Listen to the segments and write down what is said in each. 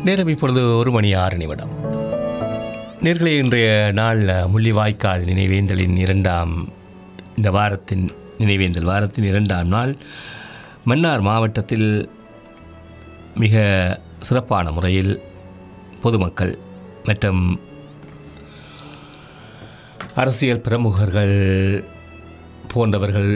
நேரம் இப்பொழுது ஒரு மணி ஆறு நிமிடம் நேர்களே இன்றைய நாள் முள்ளிவாய்க்கால் நினைவேந்தலின் இரண்டாம் இந்த வாரத்தின் நினைவேந்தல் வாரத்தின் இரண்டாம் நாள் மன்னார் மாவட்டத்தில் மிக சிறப்பான முறையில் பொதுமக்கள் மற்றும் அரசியல் பிரமுகர்கள் போன்றவர்கள்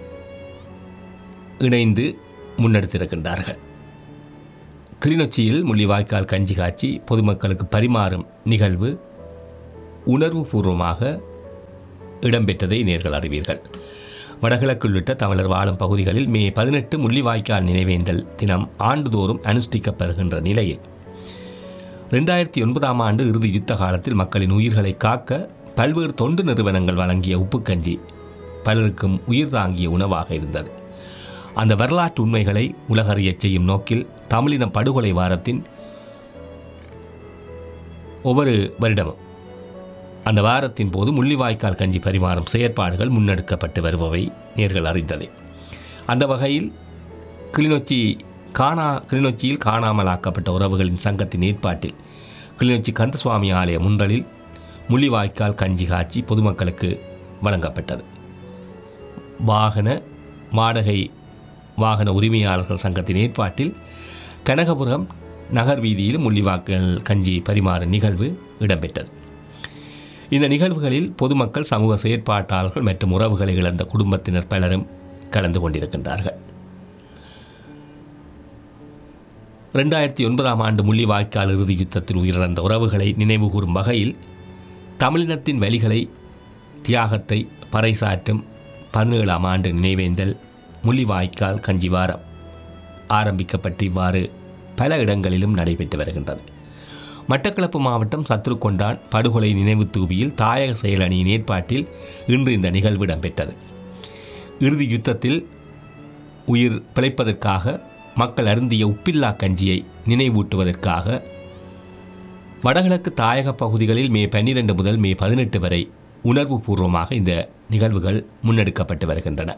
இணைந்து முன்னெடுத்திருக்கின்றார்கள் கிளிநொச்சியில் முள்ளிவாய்க்கால் கஞ்சி காட்சி பொதுமக்களுக்கு பரிமாறும் நிகழ்வு உணர்வுபூர்வமாக இடம்பெற்றதை நேர்கள் அறிவீர்கள் வடகிழக்கு உள்ளிட்ட தமிழர் வாழும் பகுதிகளில் மே பதினெட்டு முள்ளிவாய்க்கால் நினைவேந்தல் தினம் ஆண்டுதோறும் அனுஷ்டிக்கப்படுகின்ற நிலையில் ரெண்டாயிரத்தி ஒன்பதாம் ஆண்டு இறுதி யுத்த காலத்தில் மக்களின் உயிர்களை காக்க பல்வேறு தொண்டு நிறுவனங்கள் வழங்கிய உப்புக்கஞ்சி பலருக்கும் உயிர் தாங்கிய உணவாக இருந்தது அந்த வரலாற்று உண்மைகளை உலகறியச் செய்யும் நோக்கில் தமிழின படுகொலை வாரத்தின் ஒவ்வொரு வருடமும் அந்த வாரத்தின் போது முள்ளிவாய்க்கால் கஞ்சி பரிமாறும் செயற்பாடுகள் முன்னெடுக்கப்பட்டு வருபவை நேர்கள் அறிந்ததே அந்த வகையில் கிளிநொச்சி காணா கிளிநொச்சியில் காணாமலாக்கப்பட்ட உறவுகளின் சங்கத்தின் ஏற்பாட்டில் கிளிநொச்சி கந்தசுவாமி ஆலய முன்றலில் முள்ளிவாய்க்கால் கஞ்சி காட்சி பொதுமக்களுக்கு வழங்கப்பட்டது வாகன வாடகை வாகன உரிமையாளர்கள் சங்கத்தின் ஏற்பாட்டில் கனகபுரம் நகர் வீதியில் முள்ளிவாய்க்கால் கஞ்சி பரிமாறும் நிகழ்வு இடம்பெற்றது இந்த நிகழ்வுகளில் பொதுமக்கள் சமூக செயற்பாட்டாளர்கள் மற்றும் உறவுகளை இழந்த குடும்பத்தினர் பலரும் கலந்து கொண்டிருக்கின்றார்கள் ரெண்டாயிரத்தி ஒன்பதாம் ஆண்டு முள்ளிவாய்க்கால் இறுதி யுத்தத்தில் உயிரிழந்த உறவுகளை நினைவுகூரும் வகையில் தமிழினத்தின் வழிகளை தியாகத்தை பறைசாற்றும் பதினேழாம் ஆண்டு நினைவேந்தல் முள்ளிவாய்க்கால் கஞ்சி வாரம் ஆரம்பிக்கப்பட்டு இவ்வாறு பல இடங்களிலும் நடைபெற்று வருகின்றது மட்டக்களப்பு மாவட்டம் சத்ருக்கொண்டான் படுகொலை நினைவு தூபியில் தாயக செயலணியின் ஏற்பாட்டில் இன்று இந்த நிகழ்வு இடம்பெற்றது இறுதி யுத்தத்தில் உயிர் பிழைப்பதற்காக மக்கள் அருந்திய உப்பில்லா கஞ்சியை நினைவூட்டுவதற்காக வடகிழக்கு தாயக பகுதிகளில் மே பன்னிரண்டு முதல் மே பதினெட்டு வரை உணர்வுபூர்வமாக இந்த நிகழ்வுகள் முன்னெடுக்கப்பட்டு வருகின்றன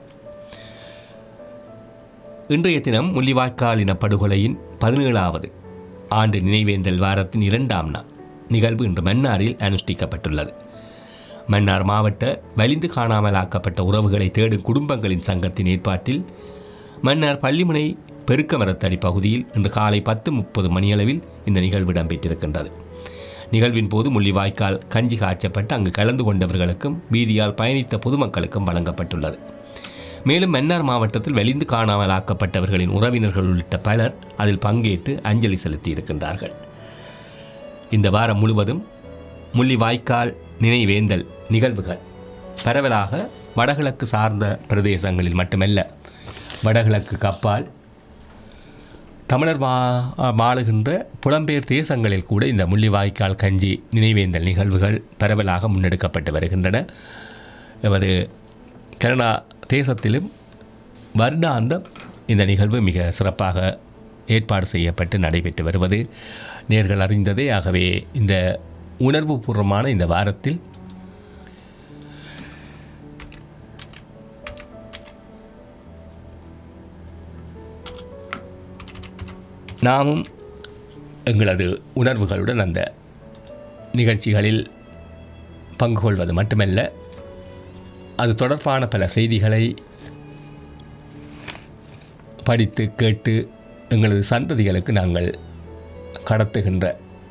இன்றைய தினம் முள்ளிவாய்க்கால் இன படுகொலையின் பதினேழாவது ஆண்டு நினைவேந்தல் வாரத்தின் இரண்டாம் நாள் நிகழ்வு இன்று மன்னாரில் அனுஷ்டிக்கப்பட்டுள்ளது மன்னார் மாவட்ட வலிந்து காணாமலாக்கப்பட்ட உறவுகளை தேடும் குடும்பங்களின் சங்கத்தின் ஏற்பாட்டில் மன்னார் பள்ளிமுனை பெருக்கமரத்தடி பகுதியில் இன்று காலை பத்து முப்பது மணியளவில் இந்த நிகழ்வு இடம்பெற்றிருக்கின்றது நிகழ்வின் போது முள்ளிவாய்க்கால் கஞ்சி காய்ச்சப்பட்டு அங்கு கலந்து கொண்டவர்களுக்கும் வீதியால் பயணித்த பொதுமக்களுக்கும் வழங்கப்பட்டுள்ளது மேலும் மன்னார் மாவட்டத்தில் வெளிந்து காணாமல் ஆக்கப்பட்டவர்களின் உறவினர்கள் உள்ளிட்ட பலர் அதில் பங்கேற்று அஞ்சலி செலுத்தி இருக்கின்றார்கள் இந்த வாரம் முழுவதும் முள்ளிவாய்க்கால் நினைவேந்தல் நிகழ்வுகள் பரவலாக வடகிழக்கு சார்ந்த பிரதேசங்களில் மட்டுமல்ல வடகிழக்கு கப்பால் தமிழர் வா வாழுகின்ற புலம்பெயர் தேசங்களில் கூட இந்த முள்ளிவாய்க்கால் கஞ்சி நினைவேந்தல் நிகழ்வுகள் பரவலாக முன்னெடுக்கப்பட்டு வருகின்றன எமது கனடா தேசத்திலும் வருடாந்தம் இந்த நிகழ்வு மிக சிறப்பாக ஏற்பாடு செய்யப்பட்டு நடைபெற்று வருவது நேர்கள் அறிந்ததே ஆகவே இந்த உணர்வுபூர்வமான இந்த வாரத்தில் நாமும் எங்களது உணர்வுகளுடன் அந்த நிகழ்ச்சிகளில் பங்கு கொள்வது மட்டுமல்ல அது தொடர்பான பல செய்திகளை படித்து கேட்டு எங்களது சந்ததிகளுக்கு நாங்கள் கடத்துகின்ற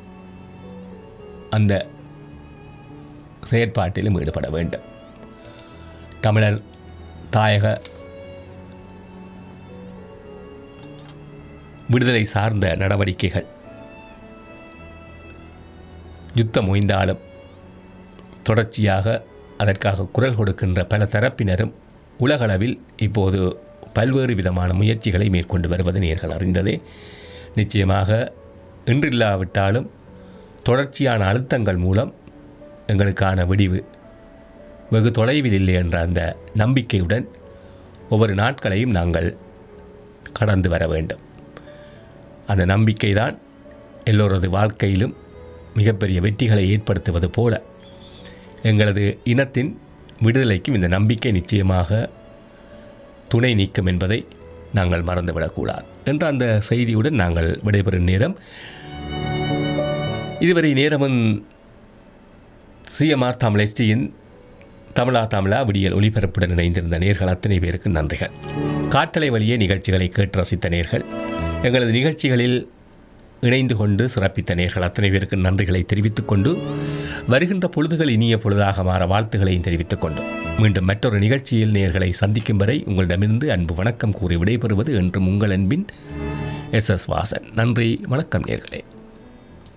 அந்த செயற்பாட்டிலும் ஈடுபட வேண்டும் தமிழர் தாயக விடுதலை சார்ந்த நடவடிக்கைகள் யுத்தம் ஓய்ந்தாலும் தொடர்ச்சியாக அதற்காக குரல் கொடுக்கின்ற பல தரப்பினரும் உலகளவில் இப்போது பல்வேறு விதமான முயற்சிகளை மேற்கொண்டு வருவது நேர்கள் அறிந்ததே நிச்சயமாக இன்றில்லாவிட்டாலும் தொடர்ச்சியான அழுத்தங்கள் மூலம் எங்களுக்கான விடிவு வெகு தொலைவில் இல்லை என்ற அந்த நம்பிக்கையுடன் ஒவ்வொரு நாட்களையும் நாங்கள் கடந்து வர வேண்டும் அந்த நம்பிக்கை தான் எல்லோரது வாழ்க்கையிலும் மிகப்பெரிய வெற்றிகளை ஏற்படுத்துவது போல எங்களது இனத்தின் விடுதலைக்கும் இந்த நம்பிக்கை நிச்சயமாக துணை நீக்கும் என்பதை நாங்கள் மறந்துவிடக்கூடாது என்ற அந்த செய்தியுடன் நாங்கள் விடைபெறும் நேரம் இதுவரை நேரமும் சிஎம்ஆர் தமிழச்சியின் தமிழா தமிழா விடியல் ஒளிபரப்புடன் இணைந்திருந்த நேர்கள் அத்தனை பேருக்கு நன்றிகள் காட்டலை வழியே நிகழ்ச்சிகளை கேட்டு ரசித்த நேர்கள் எங்களது நிகழ்ச்சிகளில் இணைந்து கொண்டு சிறப்பித்த நேர்கள் அத்தனை பேருக்கு நன்றிகளை தெரிவித்துக் கொண்டு வருகின்ற பொழுதுகள் இனிய பொழுதாக மாற வாழ்த்துக்களையும் தெரிவித்துக் கொண்டு மீண்டும் மற்றொரு நிகழ்ச்சியில் நேர்களை சந்திக்கும் வரை உங்களிடமிருந்து அன்பு வணக்கம் கூறி விடைபெறுவது என்றும் உங்கள் அன்பின் எஸ் எஸ் வாசன் நன்றி வணக்கம் நேர்களே